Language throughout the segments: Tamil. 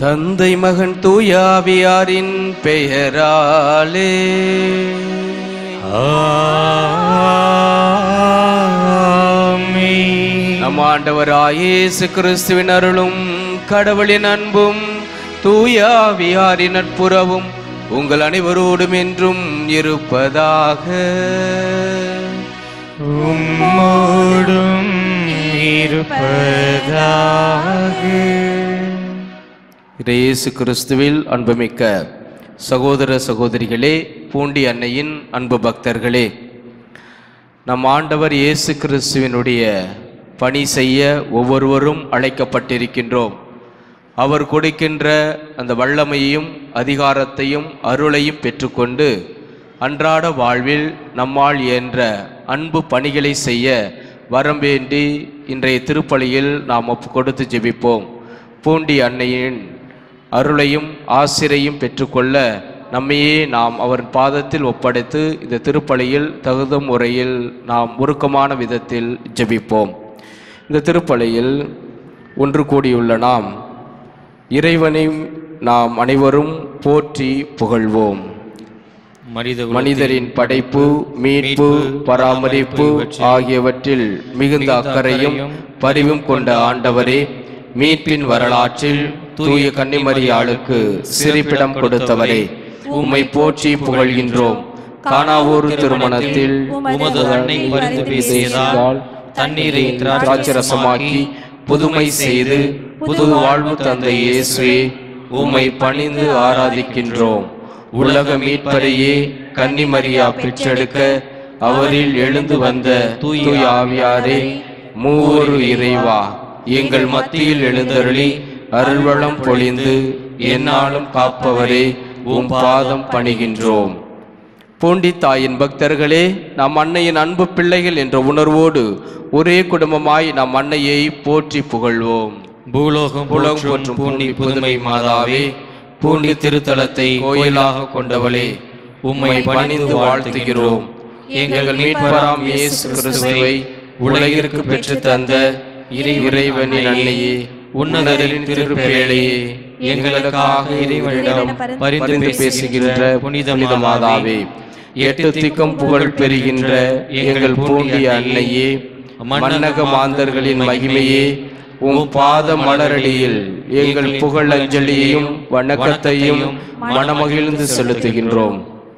தந்தை மகன் தூயாவியாரின் பெயராலே ஆமென். நம் ஆண்டவராய் இயேசு கிறிஸ்துவின் அருளும் கடவுளின் அன்பும் தூயாவியாரின் நட்புறவும் உங்கள் அனைவரோடும் என்றும் இருப்பதாக உம்மோடும் இருப்பதாக இயேசு கிறிஸ்துவில் அன்புமிக்க சகோதர சகோதரிகளே பூண்டி அன்னையின் அன்பு பக்தர்களே நம் ஆண்டவர் இயேசு கிறிஸ்துவினுடைய பணி செய்ய ஒவ்வொருவரும் அழைக்கப்பட்டிருக்கின்றோம் அவர் கொடுக்கின்ற அந்த வல்லமையையும் அதிகாரத்தையும் அருளையும் பெற்றுக்கொண்டு அன்றாட வாழ்வில் நம்மால் இயன்ற அன்பு பணிகளை செய்ய வரம் வேண்டி இன்றைய திருப்பலியில் நாம் ஒப்பு கொடுத்து ஜெபிப்போம் பூண்டி அன்னையின் அருளையும் ஆசிரையும் பெற்றுக்கொள்ள நம்மையே நாம் அவர் பாதத்தில் ஒப்படைத்து இந்த திருப்பலியில் தகுந்த முறையில் நாம் உருக்கமான விதத்தில் ஜெபிப்போம் இந்த திருப்பலியில் ஒன்று கூடியுள்ள நாம் இறைவனை நாம் அனைவரும் போற்றி புகழ்வோம் மனித மனிதரின் படைப்பு மீட்பு பராமரிப்பு ஆகியவற்றில் மிகுந்த அக்கறையும் பரிவும் கொண்ட ஆண்டவரே மீட்பின் வரலாற்றில் தூய கன்னிமரியாளுக்கு சிரிப்பிடம் கொடுத்தவரே உம்மை போற்றி புகழ்கின்றோம் காணாவூர் திருமணத்தில் உமது அன்னை பரிந்து பேசியதால் தண்ணீரை திராட்சரசமாக்கி புதுமை செய்து புது வாழ்வு தந்த இயேசுவே உம்மை பணிந்து ஆராதிக்கின்றோம் உலக மீட்பரையே கன்னிமரியா பெற்றெடுக்க அவரில் எழுந்து வந்த தூய ஆவியாரே மூவொரு இறைவா எங்கள் மத்தியில் எழுந்தருளி அருள்வளம் பொழிந்து எந்நாளும் காப்பவரே உம் பாதம் பணிகின்றோம் பூண்டி தாயின் பக்தர்களே நம் அன்னையின் அன்பு பிள்ளைகள் என்ற உணர்வோடு ஒரே குடும்பமாய் நம் அன்னையை போற்றி புகழ்வோம் பூலோகம் உலகம் போற்றும் போற்றும் பூண்டி பூண்டி புதுமை மாதாவே பூண்டி திருத்தலத்தை கோயிலாக கொண்டவளே உம்மை பணிந்து வாழ்த்துகிறோம் எங்கள் மீட்பராம் இயேசு கிறிஸ்துவை உலகிற்கு பெற்று தந்த இறை இறைவனின் அன்னையே உன்னதரின் திருப்பேழையே எங்களுக்காக இறைவனிடம் பரிந்து பேசுகின்ற புனித மாதாவே எட்டு திக்கும் புகழ் பெறுகின்ற எங்கள் பூண்டிய அன்னையே மன்னக மாந்தர்களின் மகிமையே உம் பாத மலரடியில் எங்கள் புகழ் அஞ்சலியையும் வணக்கத்தையும் மனமகிழ்ந்து செலுத்துகின்றோம்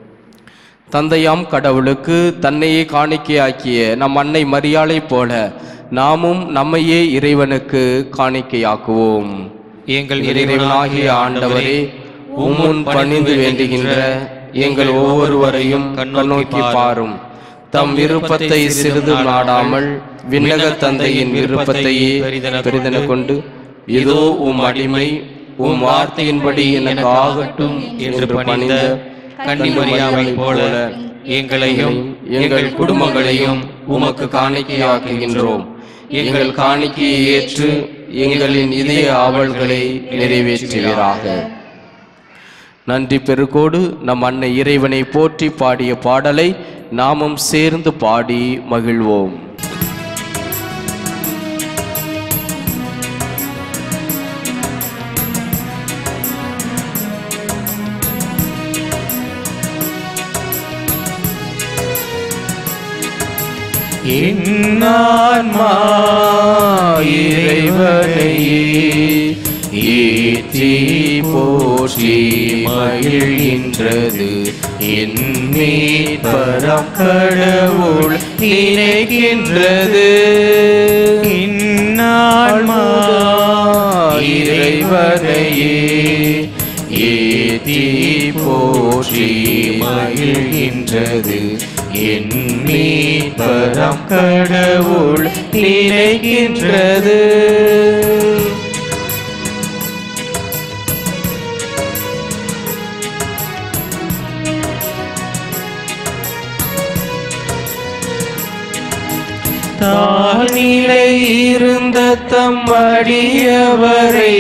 தந்தையாம் கடவுளுக்கு தன்னையே காணிக்கையாக்கிய நம் அன்னை மரியாளை போல நாமும் நம்மையே இறைவனுக்கு காணிக்கையாக்குவோம் எங்கள் இறைவனாகிய ஆண்டவரே உம்முன் பணிந்து வேண்டுகின்ற எங்கள் ஒவ்வொருவரையும் கண்ணோக்கி பாரும் தம் விருப்பத்தை சிறிதும் நாடாமல் விண்ணக தந்தையின் விருப்பத்தையே பெரிதென கொண்டு இதோ உம் அடிமை உம் வார்த்தையின்படி எனக்கு ஆகட்டும் என்று பணிந்த கன்னிமரியாவைப் போல எங்களையும் எங்கள் குடும்பங்களையும் உமக்கு காணிக்கையாக்குகின்றோம் எங்கள் காணிக்கையை ஏற்று எங்களின் இதய ஆவல்களை நிறைவேற்றுவீராக நன்றி பெருகோடு நம் அன்னை இறைவனை போற்றி பாடிய பாடலை நாமும் சேர்ந்து பாடி மகிழ்வோம் என்னான்மா இறைவனையே ஏற்றி போற்றி மகிழ்கின்றது என் மீட்பரம் கடவுள் நினைக்கின்றது இன்னான்மா இறைவனையே ஏற்றி போற்றி மகிழ்கின்றது என் மீட்பரம் கடவுள் நினைக்கின்றது தானிலை இருந்த தம் அடியவரை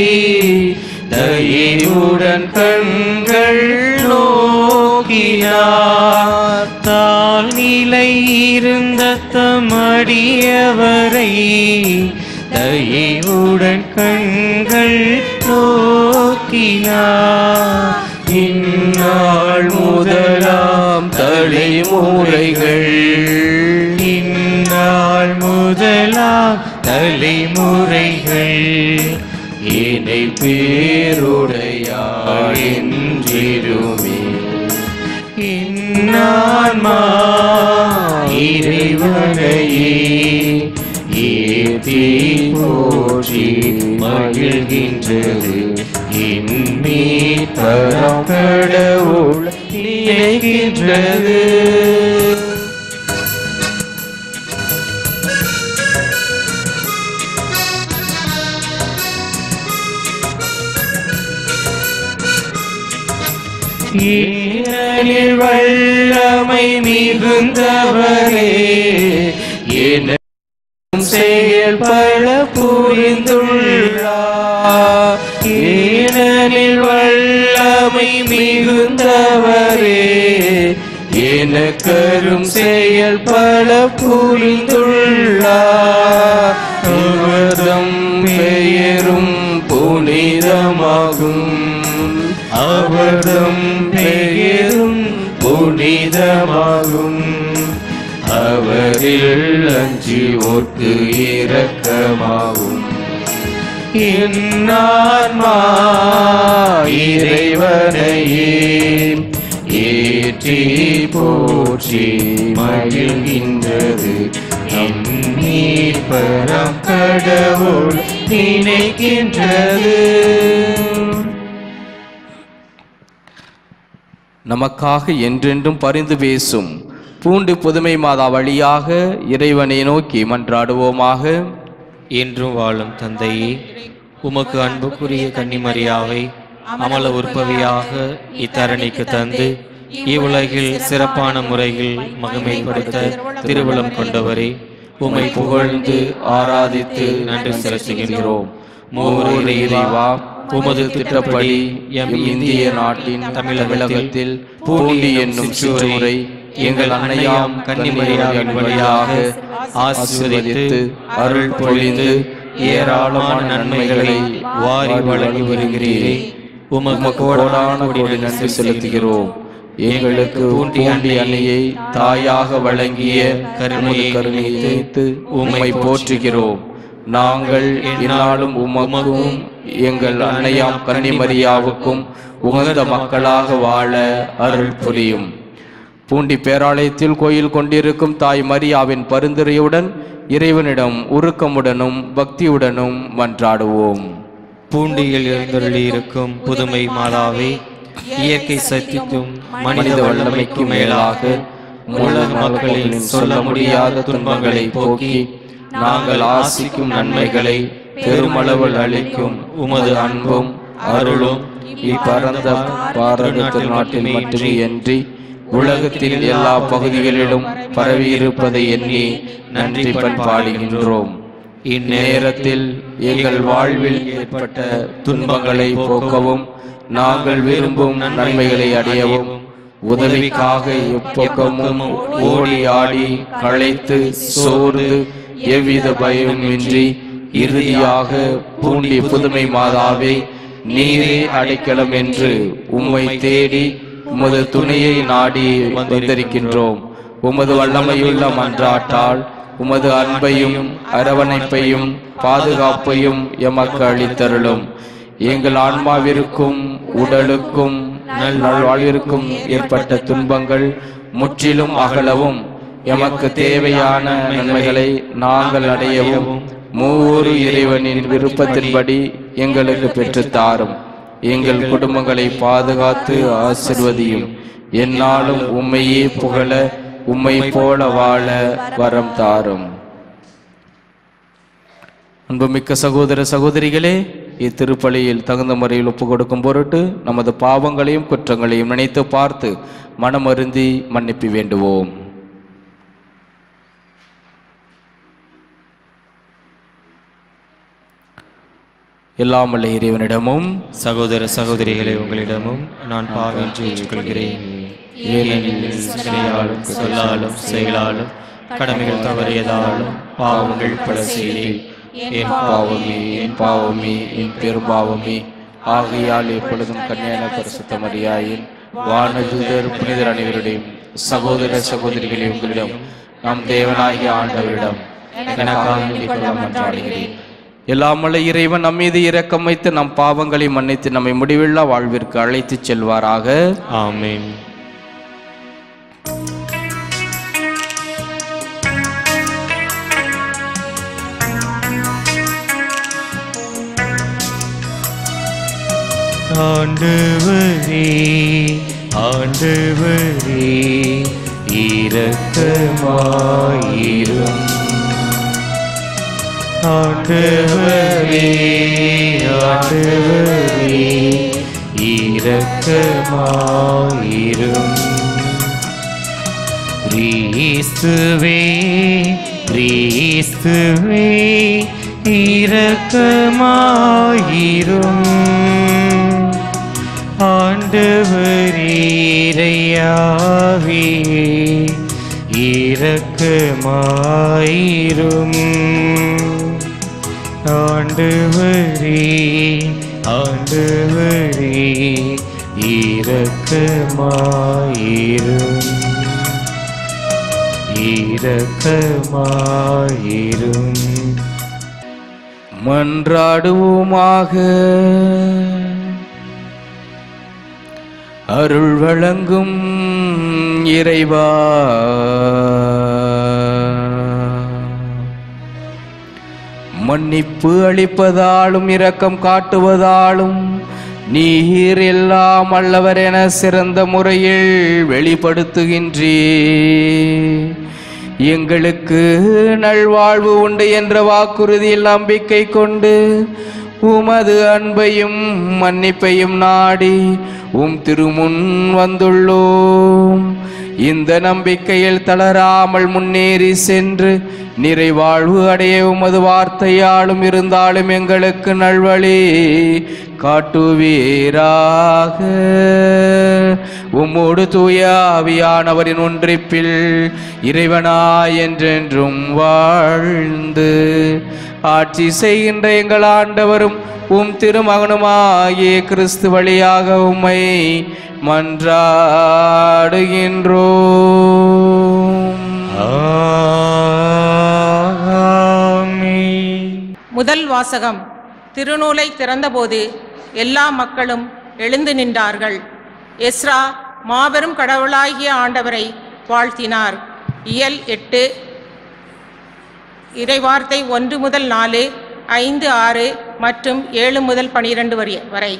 தயவுடன் கண்கள் நோக்கினார் தால் நிலை இருந்த தமடியவரை தயவுடன் கண்கள் நோக்கினார் இந்நாள் முதலாம் தலைமுறைகள் இந்நாள் முதலாம் தலைமுறைகள் என்னை பேருடையாள் என்றிருமே இன்னான்மா இறைவனையே ஏத்தி போற்றி மகிழ்கின்றது இன்மீ தரம் கடவுள் நினைக்கின்றது ஏனெனில் வல்லமை மிகுந்தவரே என செயல் பல புரிந்துள்ளார் ஏனெனில் வல்லமை மிகுந்தவரே எனக்கரும் செயல் பல புரிந்துள்ளார் அவர்தம் பெயரும் புனிதமாகும் அவர்தம் பெயரும் புனிதமாகும் அவரில் அஞ்சி ஒட்டு இரக்கமாகும் இன்னான்மா இறைவனையே ஏற்றி போற்றி மகிழ்கின்றது எண்ணீர் பரம் கடவுள் நினைக்கின்றது நமக்காக என்றென்றும் பரிந்து பேசும் பூண்டு புதுமை மாதா வழியாக இறைவனை நோக்கி மன்றாடுவோமாக என்றும் வாழும் தந்தையே உமக்கு அன்புக்குரிய கன்னிமரியாவை அமல உற்பவியாக இத்தரணிக்கு தந்து இவ்வுலகில் சிறப்பான முறையில் மகிமைப்படுத்த திருவுளம் கொண்டவரே உம்மை புகழ்ந்து ஆராதித்து நன்றி செலுத்துகின்றோம் மூவரே இறைவா உமது திட்டப்படி எம் இந்திய நாட்டின் தமிழகத்தில் பூண்டி என்னும் சிற்றூரை எங்கள் அன்னையாம் கன்னிமரியாவின் வழியாக ஆசீர்வதித்து அருள் பொழிந்து ஏராளமான நன்மைகளை வாரி வழங்கி வருகிறீரே உமக்கு கோடான கோடி நன்றி செலுத்துகிறோம் எங்களுக்கு பூண்டி அன்னையை தாயாக வழங்கிய கருணையை கருணையை வைத்து உம்மை போற்றுகிறோம் நாங்கள் என்னாலும் உமக்கும் எங்கள் அன்னையாம் கன்னிமரியாவுக்கும் உகந்த மக்களாக வாழ அருள் புரியும் பூண்டி பேராலயத்தில் கோயில் கொண்டிருக்கும் தாய் மரியாவின் பரிந்துரையுடன் இறைவனிடம் உருக்கமுடனும் பக்தியுடனும் மன்றாடுவோம் பூண்டியில் எழுந்தருளியிருக்கும் புதுமை மாதாவே இயற்கை சக்திக்கும் மனித வல்லமைக்கு மேலாக உலக மக்களின் சொல்ல முடியாத துன்பங்களை போக்கி நாங்கள் ஆசிக்கும் நன்மைகளை பெருமளவில் அளிக்கும் உமது அன்பும் அருளும் இப்பரந்த பாரத திருநாட்டில் மட்டுமே அன்றி உலகத்தின் எல்லா பகுதிகளிலும் பரவியிருப்பதை எண்ணி நன்றி பண்பாடுகின்றோம் இந்நேரத்தில் எங்கள் வாழ்வில் ஏற்பட்ட துன்பங்களை போக்கவும் நாங்கள் விரும்பும் நன்மைகளை அடையவும் உதவிக்காக எப்பக்கமும் ஓடி ஆடி களைத்து சோர்ந்து எவ்வித பயமின்றி இறுதியாக பூண்டி புதுமை மாதாவே நீரே அடைக்கலம் என்று உம்மை தேடி உமது துணையை நாடி வந்திருக்கின்றோம் உமது வல்லமையுள்ள மன்றாட்டால் உமது அன்பையும் அரவணைப்பையும் பாதுகாப்பையும் எமக்கு அளித்தருளும் எங்கள் ஆன்மாவிற்கும் உடலுக்கும் நல்வாழ்விற்கும் ஏற்பட்ட துன்பங்கள் முற்றிலும் அகலவும் எமக்கு தேவையான நன்மைகளை நாங்கள் அடையவும் மூவொரு இறைவனின் விருப்பத்தின்படி எங்களுக்கு பெற்றுத் தாரும் எங்கள் குடும்பங்களை பாதுகாத்து ஆசிர்வதியும் என்னாலும் உம்மையே புகழ உம்மை போல வாழ வரம் தாரும் அன்புமிக்க சகோதர சகோதரிகளே இத்திருப்பலியில் தகுந்த முறையில் ஒப்பு கொடுக்கும் பொருட்டு நமது பாவங்களையும் குற்றங்களையும் நினைத்து பார்த்து மனமருந்தி மன்னிப்பு வேண்டுவோம் எல்லாம் வல்ல இறைவனிடமும் சகோதர சகோதரிகளே உங்களிடமும் நான் பாவின்றி ஏற்றுக்கொள்கிறேன் ஏனெனில் சிந்தனையாலும் சொல்லாலும் செயலாலும் கடமைகள் தவறியதாலும் பாவங்கள் பல செய்தேன் என் பாவமே என் பாவமே என் பெரும்பாவமே ஆகையால் எப்பொழுதும் கன்னியான பரிசுத்த மரியாயின் வானதூதர் புனிதர் அனைவருடையும் சகோதர சகோதரிகளே உங்களிடம் நம் தேவனாகிய ஆண்டவரிடம் எனக்காக வேண்டிக் கொள்ள மன்றாடுகிறேன் எல்லாம் வல்ல இறைவன் நம் மீது இரக்கம் வைத்து நம் பாவங்களை மன்னித்து நம்மை முடிவில்லா வாழ்விற்கு அழைத்துச் செல்வாராக ஆமென் ஆண்டவரே ஆண்டவரே இரக்கமாயிரும் ஆண்டவரே ஆண்டவரே இரக்கமாயிரும் கிறிஸ்துவே கிறிஸ்துவே இரக்கமாயிரும் ஆண்டவரீரையாவே இரக்கமாயிரும் ஆண்டவரே ஆண்டவரே இரக்கமாயிரும் இரக்கமாயிரும் மன்றாடுவோமாக அருள் வழங்கும் இறைவா மன்னிப்பு அளிப்பதாலும் இரக்கம் காட்டுவதாலும் நீர் எல்லாம் அல்லவர் என சிறந்த முறையில் வெளிப்படுத்துகின்றே எங்களுக்கு நல்வாழ்வு உண்டு என்ற வாக்குறுதியில் நம்பிக்கை கொண்டு உமது அன்பையும் மன்னிப்பையும் நாடி உம் திருமுன் வந்துள்ளோம் இந்த நம்பிக்கையில் தளராமல் முன்னேறி சென்று நிறைவாழ்வு அடைய உமது வார்த்தையாலும் இருந்தாலும் எங்களுக்கு நல்வழி காட்டுவீராக உம்மோடு தூய ஆவியானவரின் ஒன்றிப்பில் இறைவனாய் என்றென்றும் வாழ்ந்து ஆட்சி செய்கின்ற எங்கள் ஆண்டவரும் உம் திருமகனுமாகிய கிறிஸ்து வழியாக உம்மை மன்றாடுகின்றோம் ஆமென் முதல் வாசகம் திருநூலை திறந்தபோது எல்லா மக்களும் எழுந்து நின்றார்கள் எஸ்ரா மாபெரும் கடவுளாகிய ஆண்டவரை வாழ்த்தினார் இயல் எட்டு இறைவார்த்தை ஒன்று முதல் நாலு ஐந்து ஆறு மற்றும் ஏழு முதல் பனிரெண்டு வரை வரை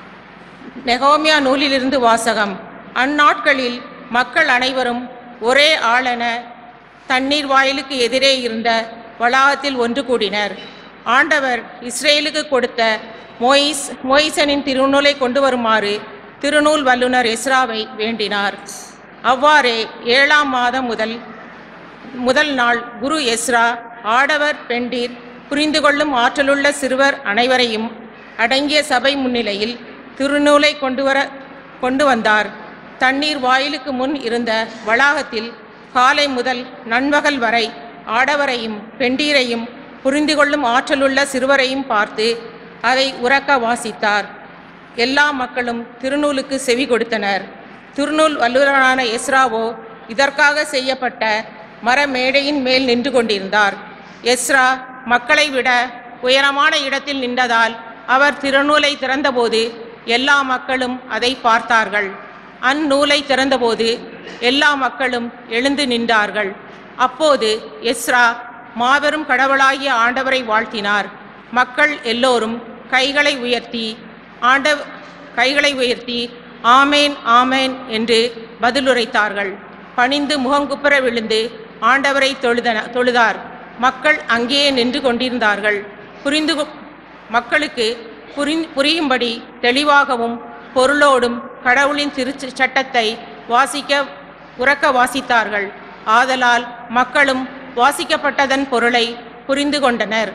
நெகோமியா நூலிலிருந்து வாசகம் அந்நாட்களில் மக்கள் அனைவரும் ஒரே ஆளென தண்ணீர் வாயிலுக்கு எதிரே இருந்த வளாகத்தில் ஒன்று கூடினர் ஆண்டவர் இஸ்ரேலுக்கு கொடுத்த மோயிஸ் மோயிசனின் திருநூலை கொண்டு வருமாறு திருநூல் வல்லுனர் எஸ்ராவை வேண்டினார் அவ்வாறே ஏழாம் மாதம் முதல் முதல் நாள் குரு எஸ்ரா ஆடவர் பெண்டீர் புரிந்து கொள்ளும் ஆற்றலுள்ள சிறுவர் அனைவரையும் அடங்கிய சபை முன்னிலையில் திருநூலை கொண்டு வர கொண்டு வந்தார் தண்ணீர் வாயிலுக்கு முன் இருந்த வளாகத்தில் காலை முதல் நண்பகல் வரை ஆடவரையும் பெண்டீரையும் புரிந்து கொள்ளும் ஆற்றலுள்ள சிறுவரையும் பார்த்து அதை உறக்க வாசித்தார் எல்லா மக்களும் திருநூலுக்கு செவி கொடுத்தனர் திருநூல் வல்லுநரான எஸ்ராவோ இதற்காக செய்யப்பட்ட மர மேடையின் மேல் நின்று கொண்டிருந்தார் எஸ்ரா மக்களை விட உயரமான இடத்தில் நின்றதால் அவர் திருநூலை திறந்தபோது எல்லா மக்களும் அதை பார்த்தார்கள் அந்நூலை திறந்தபோது எல்லா மக்களும் எழுந்து நின்றார்கள் அப்போது எஸ்ரா மாபெரும் கடவுளாகிய ஆண்டவரை வாழ்த்தினார் மக்கள் எல்லோரும் கைகளை உயர்த்தி ஆண்டவ கைகளை உயர்த்தி ஆமேன் ஆமேன் என்று பதிலுரைத்தார்கள் பணிந்து முகங்குப்புற விழுந்து ஆண்டவரை தொழுதன தொழுதார் மக்கள் அங்கேயே நின்று கொண்டிருந்தார்கள் புரிந்து கொ- மக்களுக்கு புரி புரியும்படி தெளிவாகவும் பொருளோடும் கடவுளின் திரு சட்டத்தை வாசிக்க உறக்க வாசித்தார்கள் ஆதலால் மக்களும் வாசிக்கப்பட்டதன் பொருளை புரிந்து கொண்டனர்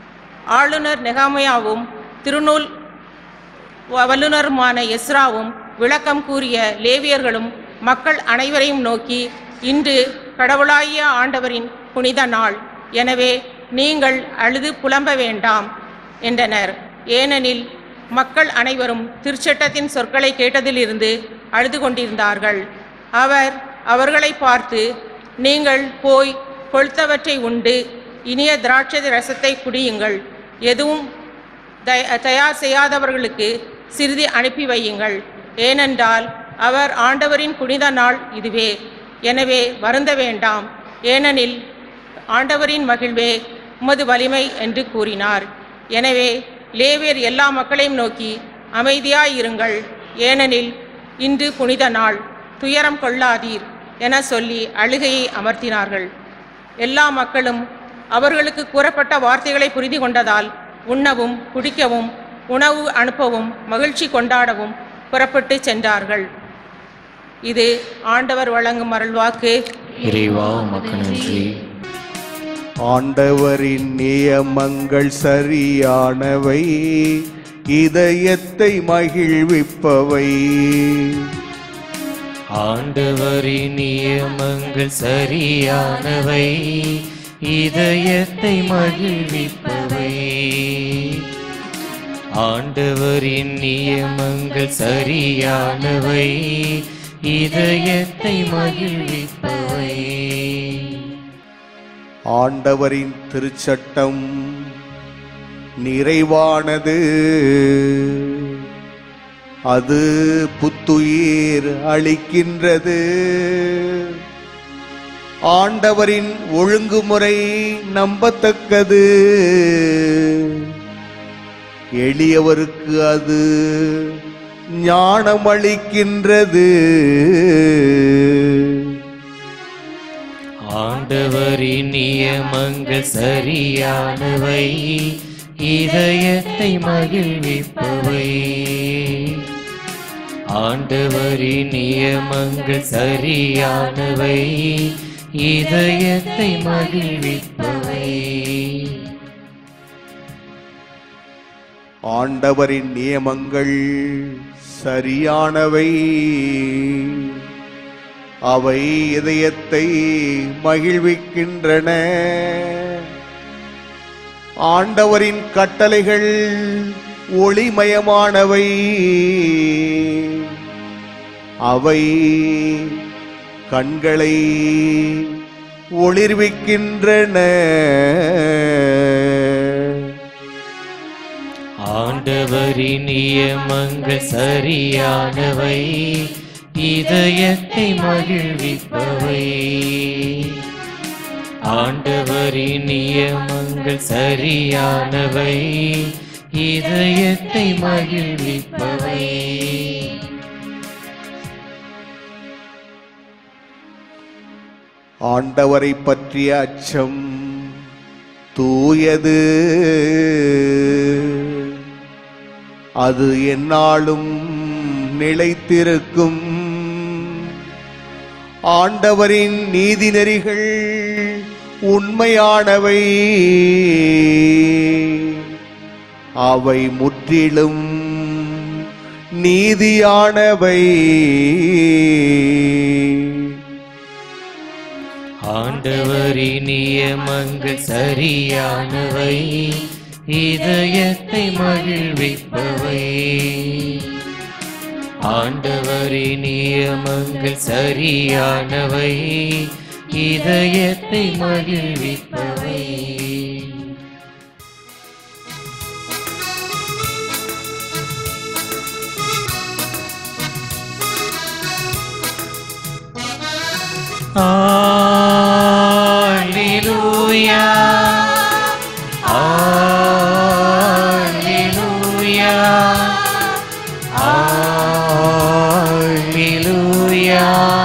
ஆளுநர் நெகாமையாவும் திருநூல் வ- வல்லுனருமான எஸ்ராவும் விளக்கம் கூறிய லேவியர்களும் மக்கள் அனைவரையும் நோக்கி இன்று கடவுளாகிய ஆண்டவரின் புனித நாள் எனவே நீங்கள் அழுது புலம்ப வேண்டாம் என்றனர் ஏனெனில் மக்கள் அனைவரும் திருச்சட்டத்தின் சொற்களை கேட்டதிலிருந்து அழுது கொண்டிருந்தார்கள் அவர் அவர்களை பார்த்து நீங்கள் போய் கொழுத்தவற்றை உண்டு இனிய திராட்சை ரசத்தை குடியுங்கள் எதுவும் தய- தயார் செய்யாதவர்களுக்கு சிறிது அனுப்பி வையுங்கள் ஏனென்றால் அவர் ஆண்டவரின் புனித நாள் இதுவே எனவே வருந்த வேண்டாம் ஏனெனில் ஆண்டவரின் மகிழ்வே உமது வலிமை என்று கூறினார் எனவே லேவியர் எல்லா மக்களையும் நோக்கி அமைதியாயிருங்கள் ஏனெனில் இன்று புனித நாள் துயரம் கொள்ளாதீர் என சொல்லி அழுகையை அமர்த்தினார்கள் எல்லா மக்களும் அவர்களுக்கு கூறப்பட்ட வார்த்தைகளை புரிந்து கொண்டதால் உண்ணவும் குடிக்கவும் உணவு அனுப்பவும் மகிழ்ச்சி கொண்டாடவும் புறப்பட்டு சென்றார்கள் இது ஆண்டவர் வழங்கும் அருள்வாக்கு இறைவா உமக்கு நன்றி ஆண்டவரின் நியமங்கள் சரியானவை இதயத்தை மகிழ்விப்பவை ஆண்டவரின் நியமங்கள் சரியானவை இதயத்தை மகிழ்விப்பவை ஆண்டவரின் நியமங்கள் சரியானவை இதயத்தை மகிழ்விப்பவை ஆண்டவரின் திருச்சட்டம் நிறைவானது அது புத்துயிர் அளிக்கின்றது ஆண்டவரின் ஒழுங்குமுறை நம்பத்தக்கது எளியவருக்கு அது ஞானம் அளிக்கின்றது ஆண்டவரின் நியமங்கள் சரியானவை இதயத்தை மகிழ்விப்பவை ஆண்டவரின் நியமங்கள் சரியானவை இதயத்தை மகிழ்விப்பவை ஆண்டவரின் நியமங்கள் சரியானவை அவை இதயத்தை மகிழ்விக்கின்றன ஆண்டவரின் கட்டளைகள் ஒளிமயமானவை அவை கண்களை ஒளிர்விக்கின்றன ஆண்டவரின் நியமங்கள் சரியானவை இதயத்தை மகிழ்விப்பவை ஆண்டவரின் நியமங்கள் சரியானவை இதயத்தை மகிழ்விப்பவை ஆண்டவரை பற்றிய அச்சம் தூயது அது எந்நாளும் நிலைத்திருக்கும் ஆண்டவரின் நீதி நெறிகள் உண்மையானவை அவை முற்றிலும் நீதியானவை ஆண்டவரின் நியமங்கள் சரியானவை இதயத்தை மகிழ்விப்பவை ஆண்டவரின் நியமங்கள் சரியானவை இதயத்தை மகிழ்விப்பவை Alleluia. Alleluia. Alleluia.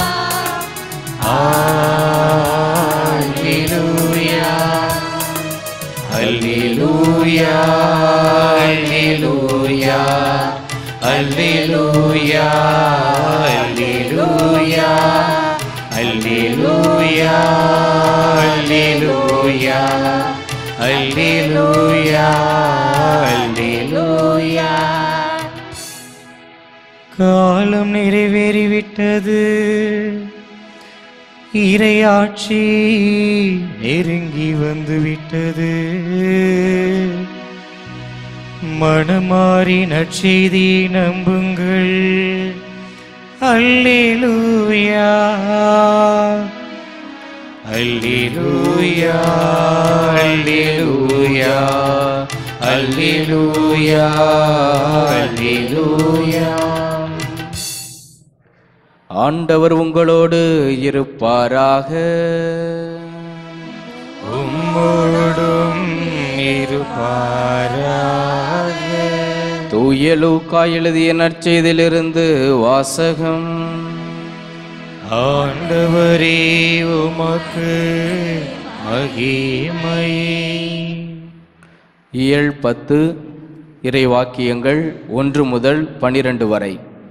Alleluia. Alleluia. Alleluia. Alleluia. Alleluia. Alleluia. Alleluia. Alleluia. Alleluia. காலம் நிறைவேறிவிட்டது இறையாட்சி நெருங்கி வந்துவிட்டது மனமாறி நற்செய்தி நம்புங்கள் அல்லேலூயா அல்லேலூயா அல்லேலூயா அல்லேலூயா அல்லேலூயா ஆண்டவர் உங்களோடு இருப்பாராக உம்மோடும் இருப்பாராக தூய லூக்கா எழுதிய நற்செய்தியிலிருந்து வாசகம் ஆண்டவரே உமக்கு மகிமை இயல் பத்து இறைவாக்கியங்கள் ஒன்று முதல் பனிரெண்டு வரை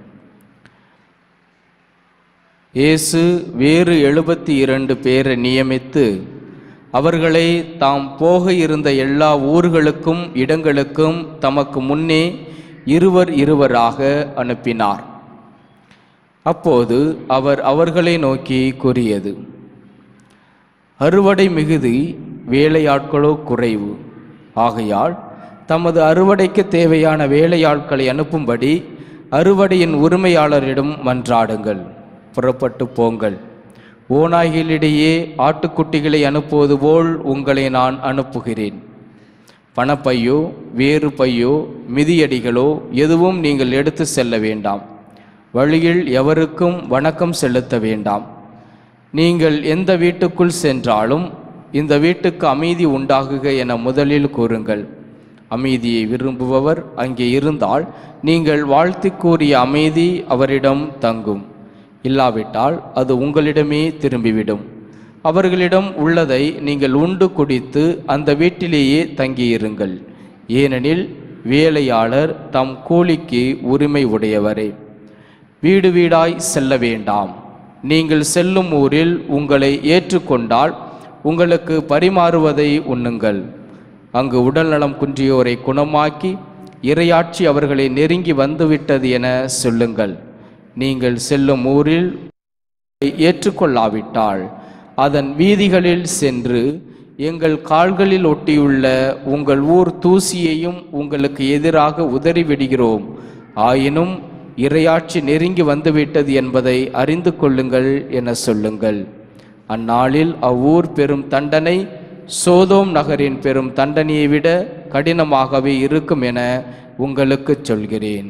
இயேசு வேறு எழுபத்தி இரண்டு பேரை நியமித்து அவர்களை தாம் போக இருந்த எல்லா ஊர்களுக்கும் இடங்களுக்கும் தமக்கு முன்னே இருவர் இருவராக அனுப்பினார் அப்போது அவர் அவர்களை நோக்கி கூறியது அறுவடை மிகுதி வேலையாட்களோ குறைவு ஆகையால் தமது அறுவடைக்கு தேவையான வேலையாட்களை அனுப்பும்படி அறுவடையின் உரிமையாளரிடம் மன்றாடுங்கள் புறப்பட்டு போங்கள் ஓநாய்களிடையே ஆட்டுக்குட்டிகளை அனுப்புவது போல் உங்களை நான் அனுப்புகிறேன் பணப்பையோ வேறு பையோ மிதியடிகளோ எதுவும் நீங்கள் எடுத்து செல்ல வேண்டாம் வழியில் எவருக்கும் வணக்கம் செலுத்த வேண்டாம் நீங்கள் எந்த வீட்டுக்குள் சென்றாலும் இந்த வீட்டுக்கு அமைதி உண்டாகுக என முதலில் கூறுங்கள் அமைதியை விரும்புபவர் அங்கே இருந்தால் நீங்கள் வாழ்த்தி கூறிய அமைதி அவரிடம் தங்கும் இல்லாவிட்டால் அது உங்களிடமே திரும்பிவிடும் அவர்களிடம் உள்ளதை நீங்கள் உண்டு குடித்து அந்த வீட்டிலேயே தங்கியிருங்கள் ஏனெனில் வேலையாளர் தம் கூலிக்கு உரிமை உடையவரே வீடு வீடாய் செல்ல வேண்டாம் நீங்கள் செல்லும் ஊரில் உங்களை ஏற்றுக்கொண்டால் உங்களுக்கு பரிமாறுவதை உண்ணுங்கள் அங்கு உடல்நலம் குன்றியோரை குணமாக்கி இரையாட்சி அவர்களை நெருங்கி வந்துவிட்டது என சொல்லுங்கள் நீங்கள் செல்லும் ஊரில் ஏற்றுக்கொள்ளாவிட்டால் அதன் வீதிகளில் சென்று எங்கள் கால்களில் ஒட்டியுள்ள உங்கள் ஊர் தூசியையும் உங்களுக்கு எதிராக உதறிவிடுகிறோம் ஆயினும் இரையாட்சி நெருங்கி வந்துவிட்டது என்பதை அறிந்து கொள்ளுங்கள் என சொல்லுங்கள் அந்நாளில் அவ்வூர் பெரும் தண்டனை சோதோம் நகரின் பெரும் தண்டனையை விட கடினமாகவே இருக்கும் என உங்களுக்குச் சொல்கிறேன்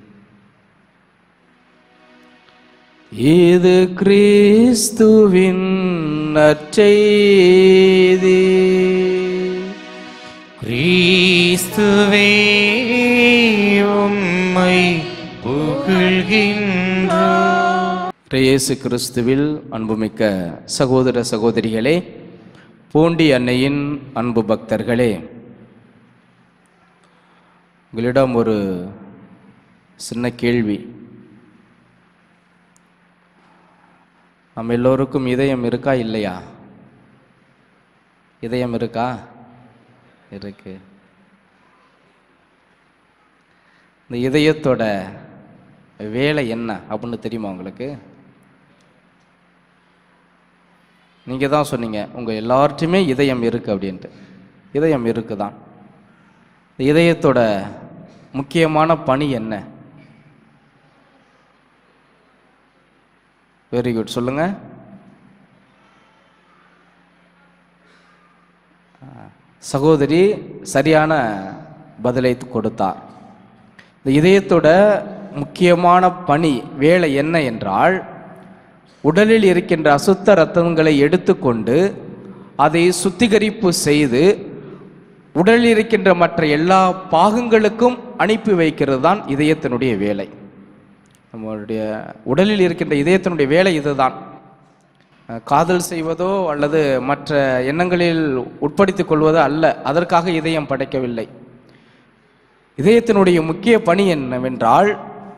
இது கிறிஸ்துவின் நற்செய்தி கிறிஸ்துவே உம்மை புகழ்கின்றோம் இயேசு கிறிஸ்துவில் அன்புமிக்க சகோதர சகோதரிகளே பூண்டி அன்னையின் அன்பு பக்தர்களே உங்களிடம் ஒரு சின்ன கேள்வி நம்ம எல்லோருக்கும் இதயம் இருக்கா இல்லையா இதயம் இருக்கா இருக்கு இந்த இதயத்தோட வேலை என்ன அப்படின்னு தெரியுமா உங்களுக்கு நீங்கள் தான் சொன்னீங்க உங்கள் எல்லார்ட்டையுமே இதயம் இருக்குது அப்படின்ட்டு இதயம் இருக்குதான் இந்த இதயத்தோட முக்கியமான பணி என்ன வெரி குட் சொல்லுங்க சகோதரி சரியான பதிலை கொடுத்தார் இந்த இதயத்தோட முக்கியமான பணி வேலை என்ன என்றால் உடலில் இருக்கின்ற அசுத்த இரத்தங்களை எடுத்துக்கொண்டு அதை சுத்திகரிப்பு செய்து உடலில் இருக்கின்ற மற்ற எல்லா பாகங்களுக்கும் அனுப்பி வைக்கிறது தான் இதயத்தினுடைய வேலை நம்மளுடைய உடலில் இருக்கின்ற இதயத்தினுடைய வேலை இதுதான் அஹ், காதல் செய்வதோ அல்லது மற்ற எண்ணங்களில் உட்படுத்திக் கொள்வதோ அல்ல அதற்காக இதயம் படைக்கவில்லை இதயத்தினுடைய முக்கிய பணி என்னவென்றால்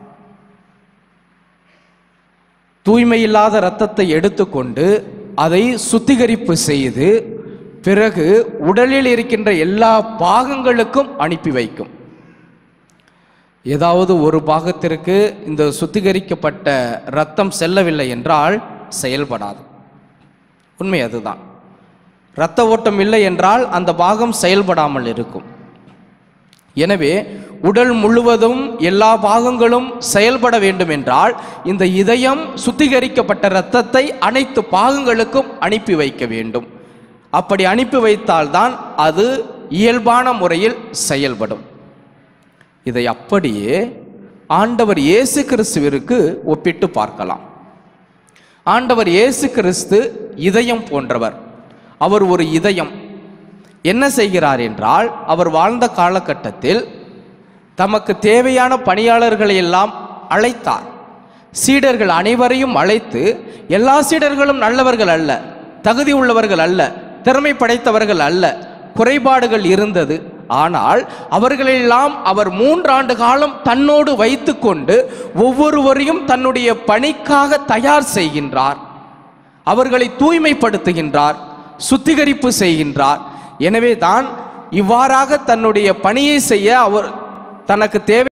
தூய்மையில்லாத இரத்தத்தை எடுத்துக்கொண்டு அதை சுத்திகரிப்பு செய்து பிறகு உடலில் இருக்கின்ற எல்லா பாகங்களுக்கும் அனுப்பி வைக்கும் ஏதாவது ஒரு பாகத்திற்கு இந்த சுத்திகரிக்கப்பட்ட இரத்தம் செல்லவில்லை என்றால் செயல்படாது உண்மை அதுதான் இரத்த ஓட்டம் இல்லை என்றால் அந்த பாகம் செயல்படாமல் இருக்கும் எனவே உடல் முழுவதும் எல்லா பாகங்களும் செயல்பட வேண்டும் என்றால் இந்த இதயம் சுத்திகரிக்கப்பட்ட இரத்தத்தை அனைத்து பாகங்களுக்கும் அனுப்பி வைக்க வேண்டும் அப்படி அனுப்பி வைத்தால்தான் அது இயல்பான முறையில் செயல்படும் இதை அப்படியே ஆண்டவர் இயேசு கிறிஸ்துவிற்கு ஒப்பிட்டு பார்க்கலாம் ஆண்டவர் இயேசு கிறிஸ்து இதயம் போன்றவர் அவர் ஒரு இதயம் என்ன செய்கிறார் என்றால் அவர் வாழ்ந்த காலகட்டத்தில் தமக்கு தேவையான பணியாளர்களை எல்லாம் அழைத்தார் சீடர்கள் அனைவரையும் அழைத்து எல்லா சீடர்களும் நல்லவர்கள் அல்ல தகுதி உள்ளவர்கள் அல்ல திறமை படைத்தவர்கள் அல்ல குறைபாடுகள் இருந்தது ஆனால் அவர்களெல்லாம் அவர் மூன்றாண்டு காலம் தன்னோடு வைத்துக்கொண்டு ஒவ்வொருவரையும் தன்னுடைய பணிக்காக தயார் செய்கின்றார் அவர்களை தூய்மைப்படுத்துகின்றார் சுத்திகரிப்பு செய்கின்றார் எனவே தான் இவ்வாறாக தன்னுடைய பணியை செய்ய அவர் தனக்கு தேவை